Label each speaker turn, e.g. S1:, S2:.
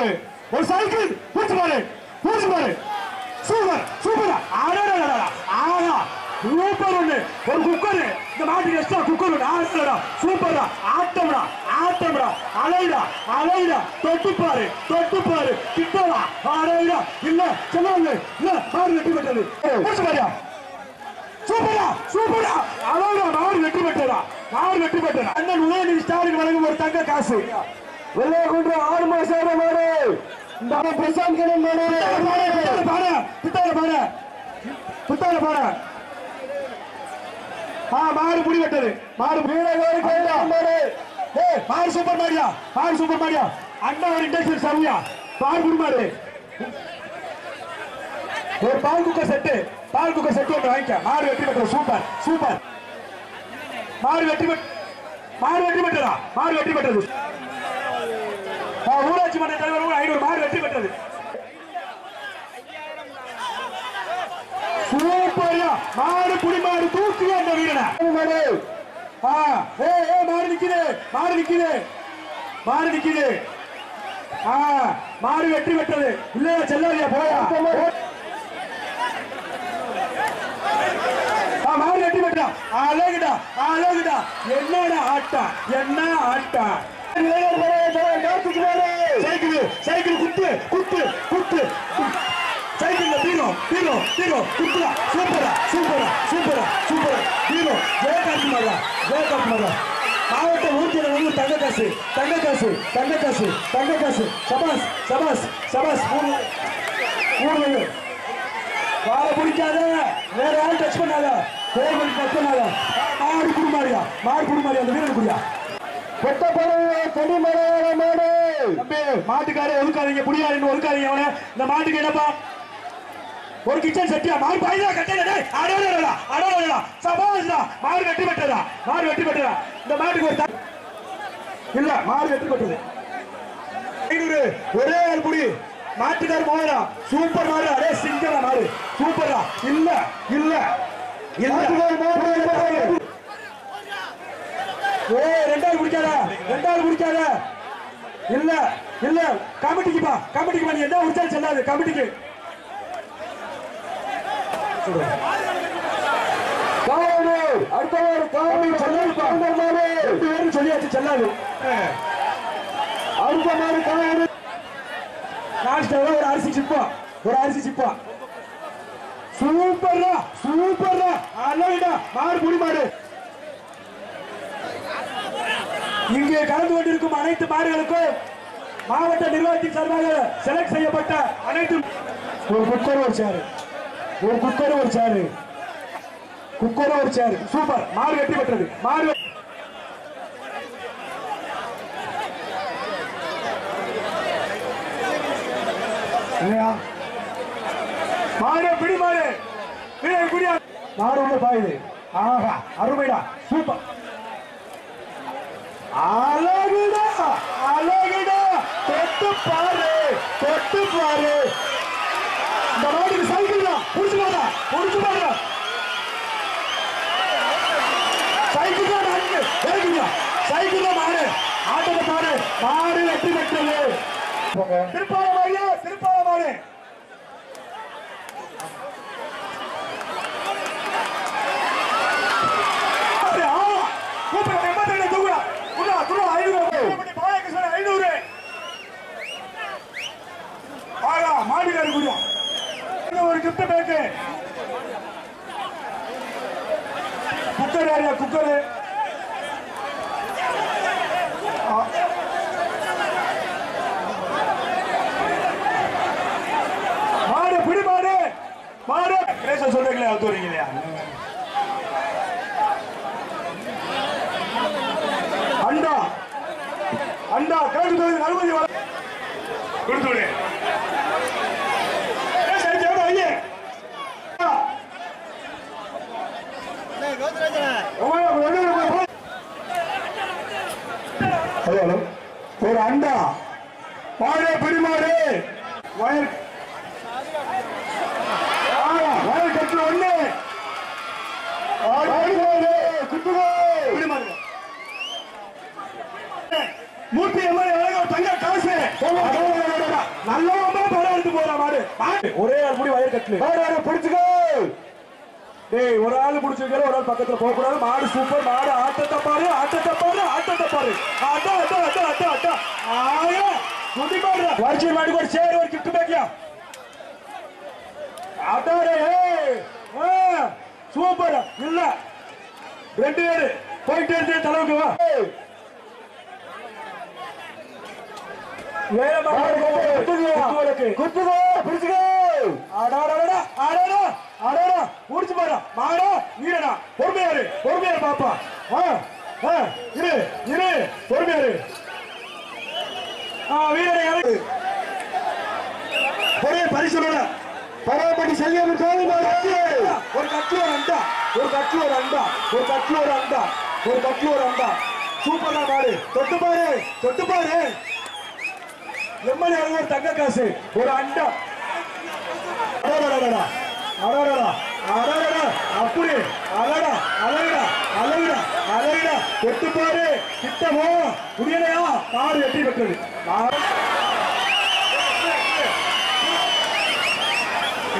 S1: பாரு ஒரு சைக்கிள் பூச்சி பாரு பூச்சி பாரு சூப்பர் சூப்பர் ஆடா ஆடா சூப்பர் ஒண்ணு ஒரு குக்கர் இந்த மாட்டுக்கு எக்ஸ்ட்ரா குக்கர் ஒண்ணு ஆடா சூப்பரா ஆட்டம்டா ஆட்டம்டா அலைடா அலைடா தொட்டு பாரு தொட்டு பாரு கிட்டவா அலைடா இல்ல சொல்லுவாங்க இல்ல மாடு வெட்டி விட்டது பூச்சி பாரியா சூப்பரா சூப்பரா அழகா மாடு வெற்றி பெற்றதா மாடு வெற்றி பெற்றதா அண்ணன் உதயநிதி ஸ்டாலின் வழங்கும் ஒரு தங்க காசு
S2: வெள்ளையகுன்ற ஆறு மாசம் மாடு இந்த பிரசாந்த் கண்ணன் மாடு
S1: புத்தால பாட புத்தால பாட புத்தால பாட ஆ மாடு முடி வெட்டது மாடு
S2: வீரகோரி கைலாஸ் மாடு
S1: ஏய் மாடு சூப்பர் மாடியா மாடு சூப்பர் மாடியா அண்ணா ஒரு இண்டஸ்ட்ரியல் சர்வியா பால் குடுமாடு ஒரு பால் குக்கர் செட்டு பால் குக்கர் செட்டு ஒன்று வாங்கிக்க மாடு வெற்றி பெற்றது சூப்பர் சூப்பர் மாடு வெற்றி பெற்ற மாடு வெற்றி பெற்றதா மாடு வெற்றி பெற்றது ஆ, ஊராட்சி மன்ற தலைவர் கூட ஐநூறு மாடு வெற்றி பெற்றது சூப்பர்யா மாடு புடி மாடு தூக்கி அந்த வீரனை
S2: மாடு
S1: ஆ ஏ ஏ மாடு நிக்குது மாடு நிக்குது மாடு நிக்குது ஆ மாடு வெற்றி பெற்றது இல்லையா செல்லாதியா போயா ஆ மாடு வெற்றி பெற்றா அழகுடா அழகுடா என்னடா ஆட்டா என்ன ஆட்டா
S2: கார்த்திக் மாடு
S1: சைக்கிள் சைக்கிள் குத்து குத்து குத்து சைக்கிள்ல பீரோ பீரோ பீரோ குத்துடா சூப்பரா சூப்பரா சூப்பரா சூப்பரா பீரோ ஜெயகாந்த் மாடா ஜெயகாந்த் மாடா மாவட்ட ஊர்தியில் வந்து தங்க காசு தங்க காசு தங்க காசு தங்க காசு சபாஸ் சபாஸ் சபாஸ் மூணு மூணு வாழ பிடிக்காத வேற யாரும் டச் பண்ணாத பேர் பண்ணி டச் பண்ணாத மாடு குடுமாரியா மாடு குடுமாரியா அந்த வீரன் குடியா
S2: கொட்ட பறவை கொடி மலையாள மாடு
S1: தம்பி மாட்டுக்காரே ஒதுக்காதீங்க புடியாருன்னு ஒதுக்காதீங்க அவனை இந்த மாட்டுக்கு என்னப்பா ஒரு கிச்சன் செட்டியா மாடு பாய்தா கட்டல டேய் அடடடடா அடடடடா சபாஸ்டா மாடு வெட்டி பெற்றதா மாடு வெட்டி பெற்றதா இந்த மாட்டுக்கு ஒரு த- இல்ல மாடு வெட்டி பெற்றது ஐநூறு ஒரே ஆள் புடி மாட்டுக்கார மாடா சூப்பர் மாடு அடே சிங்கரா மாடு சூப்பரா இல்ல இல்ல இல்ல
S2: மாட்டுக்கார மாடு.
S1: ஏய் ரெண்டாவது குடிக்காத ரெண்டாவது குடிக்காத இல்ல இல்ல கமிட்டிக்கு பா கமிட்டிக்கு பா நீ என்ன உடிச்சாலும் செல்லாது கமிட்டிக்கு
S2: காவலு அடுத்தவர் காவலு
S1: செல்லாதுப்பா
S2: கவுண்டர் மாடு
S1: ரெண்டு பேரும் சொல்லியாச்சு செல்லாது
S2: அடுத்த மாடு காவலு
S1: லாஸ்ட் ஒரு அரிசி சிப்பா ஒரு அரிசி சிப்பா சூப்பர்ரா சூப்பர்ரா அழகுடா மாடு புடி மாடு இங்கே கலந்து கொண்டிருக்கும் அனைத்து மாடுகளுக்கும் மாவட்ட நிர்வாகத்தின் சார்பாக செலக்ட் செய்யப்பட்ட அனைத்து ஒரு குக்கர் ஒரு சேரு ஒரு குக்கர் ஒரு சேரு குக்கர் ஒரு சேரு சூப்பர் மாடு வெற்றி பெற்றது மாடு வெ- இல்லையா மாடு பிடி மாடு பிடி பிடியா மாடு உள்ள பாயுது ஆஹா அருமைடா சூப்பர் அழகுடா அழகுடா தொட்டு பாரு தொட்டு பாரு இந்த மாட்டுக்கு சைக்கிள் தான் புடிச்சு பாரு புடிச்சு பாரு சைக்கிள் தான் நான்கு ஏறிக்குங்க சைக்கிள் தான் மாடு ஆட்டத்தை பாரு மாடு வெற்றி பெற்றது திருப்பால மாடு திருப்பால மாடு அப்படி, ஆ, கூப்பிடு, எண்பத்தி ரெண்டு தூக்குடா. குடுடா, குடுடா, ஐநூறு. கூப்பிட்டு பாலகிருஷ்ணன் ஐநூறு. ஆகா, மாடுகாரு குடியா. இன்னும் ஒரு gift பேக்கு. குக்கர் யாரியா குக்கர் மாடு பிடி மாடு மாடு பேச சொல்றீங்களே அது வரீங்களா அண்டா அண்டா கேட்டு தொழில் அனுமதி வர கொடுத்து விடு ஏய், சரி, சரி, ஐயே. ஆ. உமா, வெளியே போய் போ. ஹலோ ஹலோ ஒரு அண்டா மாடு பிடி மாடு வயல் ஆ, வயல் கட்டு ஒண்ணு ஆடு மாடு குத்துகோ பிடி மாடு நூத்தி எண்பது அழகா தங்க காசு அடடடடடா. நல்லவன் தான் படம் எடுத்து போறா மாடு மாடு ஒரே ஆள் முடி வயர் கட்டல
S2: மாடு மாடு பிடிச்சுக்கோ
S1: டேய் ஒரு ஆள் பிடிச்சிருக்கிற ஒரு ஆள் பக்கத்துல போக கூடாது மாடு சூப்பர் மாடு ஆட்டத்தை பாரு ஆட்டத்தை பாரு ஆட்டத்தை பாரு அட்டா அட்டா அட்டா அட்டா அட்டா ஆயா குடி மாடு வரிச்சி மாடு ஒரு சேர் ஒரு கிஃப்ட் பேக்கியா அட்டாரே ஏய் ஆ சூப்பர் இல்ல ரெண்டு பேரு போயிட்டு இருந்து தலைவுக்கு வா வேற மாடு குத்துவலுக்கு
S2: குத்துக்கோ பிடிச்சுக்கோ
S1: அடாடா அடாடா அடாடா முடிச்சு பாரு மாடா வீரனா பொறுமையாரு பொறுமையாரு பாப்பா ஆ ஆ இரு இரு பொறுமையாரு ஆ வீரனை இறங்கு ஒரே பரிசுல
S2: பரவப்பட்டி செல்லியம் கோவில் மாடு
S1: ஒரு கட்லு ஒரு அண்டா ஒரு கட்லு ஒரு அண்டா ஒரு கட்லு ஒரு அண்டா ஒரு கட்லு ஒரு அண்டா சூப்பரா மாடு தொட்டு பாரு தொட்டு பாரு எம்எல்ஏ ஒரு தங்க காசு ஒரு அண்டா அடடடடடா அடடடா அடடடா அப்படி அழடா அழகுடா அழகுடா அழகுடா தொட்டு பாரு கிட்ட போ முடியலையா மாடு வெட்டி பெற்றது மாடு